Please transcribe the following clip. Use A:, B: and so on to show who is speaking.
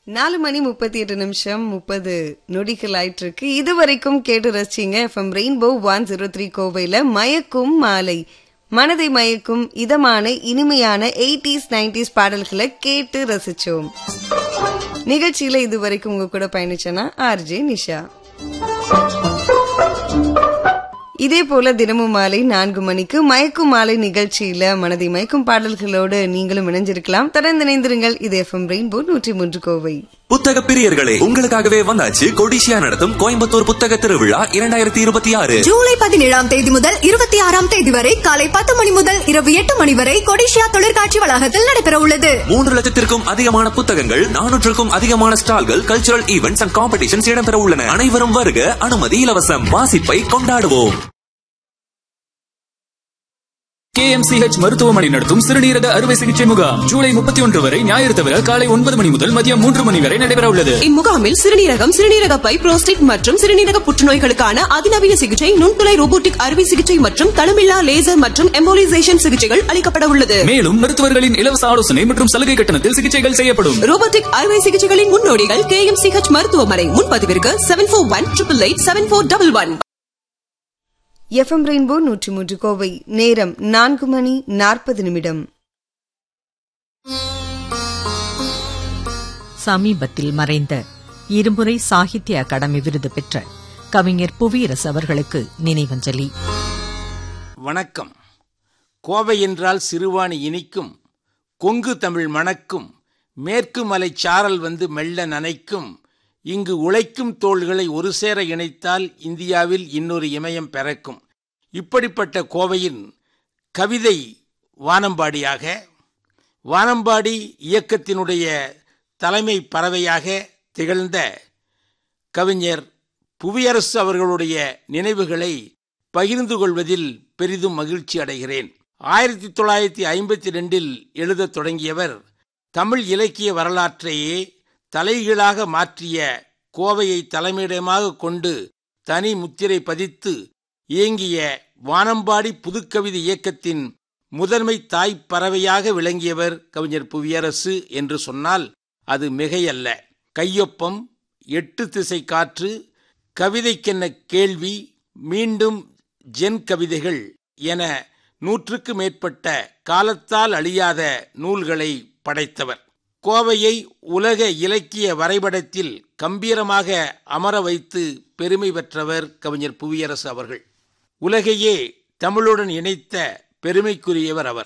A: நாலு மணி முப்பத்தி எட்டு நிமிஷம் முப்பது நொடிகள் ஆயிட்டு இருக்கு இது வரைக்கும் கேட்டு ரசிச்சிங்க FM rainbow one zero three கோவையில மயக்கும் மாலை மனதை மயக்கும் இதமான இனிமையான எயிட்டிஸ் நைன்டிஸ் பாடல்களை கேட்டு ரசிச்சோம் நிகழ்ச்சியில இது வரைக்கும் உங்க கூட பயணிச்சனா ஆர்ஜே நிஷா இதே போல தினமும் மாலை நான்கு மணிக்கு மயக்கும் மாலை நிகழ்ச்சியில மனதை மயக்கும் பாடல்களோடு நீங்களும் இணைஞ்சிருக்கலாம் தொடர்ந்து இணைந்திருங்கள் இது எஃப்எம் ரெயின்போ நூற்றி மூன்று கோவை
B: புத்தக பிரியர்களே உங்களுக்காகவே வந்தாச்சு கொடிசியா நடத்தும் கோயம்புத்தூர் புத்தக திருவிழா இரண்டாயிரத்தி இருபத்தி ஆறு
C: ஜூலை பதினேழாம் தேதி முதல் இருபத்தி ஆறாம் தேதி வரை காலை பத்து மணி முதல் இரவு எட்டு மணி வரை கொடிஷியா தொழிற்காட்சி வளாகத்தில் நடைபெற உள்ளது
B: மூன்று லட்சத்திற்கும் அதிகமான புத்தகங்கள் நானூற்றுக்கும் அதிகமான ஸ்டால்கள் கல்ச்சுரல் ஈவெண்ட்ஸ் அண்ட் காம்படிஷன்ஸ் இடம்பெற உள்ளன அனைவரும் வருக அனுமதி இலவசம் வாசிப்பை கொண்டாடுவோம்
D: கேஎம்சிஹெச் மருத்துவமனை நடத்தும் சிறுநீரக அறுவை சிகிச்சை முகாம் ஜூலை முப்பத்தி ஒன்று வரை ஞாயிறு தவிர காலை ஒன்பது மணி முதல் மதியம் மூன்று மணி வரை நடைபெற உள்ளது
E: இம்முகாமில் சிறுநீரகம் சிறுநீரக பை புரோஸ்டேட் மற்றும் சிறுநீரக புற்றுநோய்களுக்கான அதிநவீன சிகிச்சை நுண்துளை ரோபோட்டிக் அறுவை சிகிச்சை மற்றும் தளமில்லா லேசர் மற்றும் எம்போலிசேஷன் சிகிச்சைகள் அளிக்கப்பட உள்ளது
D: மேலும் மருத்துவர்களின் இலவச ஆலோசனை மற்றும் சலுகை கட்டணத்தில் சிகிச்சைகள் செய்யப்படும்
E: ரோபோட்டிக் அறுவை சிகிச்சைகளின் முன்னோடிகள் கே எம் சிஹெச் மருத்துவமனை முன்பதிவிற்கு seven four one triple eight seven four double one
A: FM rainbow நூற்றி மூன்று கோவை நேரம் நான்கு மணி நாற்பது நிமிடம்
F: சமீபத்தில் மறைந்த இருமுறை சாகித்ய அகாடமி விருது பெற்ற கவிஞர் புவியரசு அவர்களுக்கு நினைவஞ்சலி
G: வணக்கம் கோவை என்றால் சிறுவாணி இனிக்கும் கொங்கு தமிழ் மணக்கும் மேற்கு மலை சாரல் வந்து மெல்ல நனைக்கும் இங்கு உழைக்கும் தோள்களை ஒரு சேர இணைத்தால் இந்தியாவில் இன்னொரு இமயம் பிறக்கும் இப்படிப்பட்ட கோவையின் கவிதை வானம்பாடியாக வானம்பாடி இயக்கத்தினுடைய தலைமை பறவையாக திகழ்ந்த கவிஞர் புவியரசு அவர்களுடைய நினைவுகளை பகிர்ந்து கொள்வதில் பெரிதும் மகிழ்ச்சி அடைகிறேன் ஆயிரத்தி தொள்ளாயிரத்தி ஐம்பத்தி ரெண்டில் எழுதத் தொடங்கியவர் தமிழ் இலக்கிய வரலாற்றையே தலைகீழாக மாற்றிய கோவையை தலைமையிடமாக கொண்டு தனி முத்திரை பதித்து இயங்கிய வானம்பாடி புதுக்கவிதை இயக்கத்தின் முதன்மை தாய்ப் பறவையாக விளங்கியவர் கவிஞர் புவியரசு என்று சொன்னால் அது மிகையல்ல கையொப்பம் எட்டு திசை காற்று கவிதைக்கென்ன கேள்வி மீண்டும் ஜென் கவிதைகள் என நூற்றுக்கு மேற்பட்ட காலத்தால் அழியாத நூல்களை படைத்தவர் கோவையை உலக இலக்கிய வரைபடத்தில் கம்பீரமாக அமர வைத்து பெருமை பெற்றவர் கவிஞர் புவியரசு அவர்கள் உலகையே தமிழுடன் இணைத்த பெருமைக்குரியவர் அவர்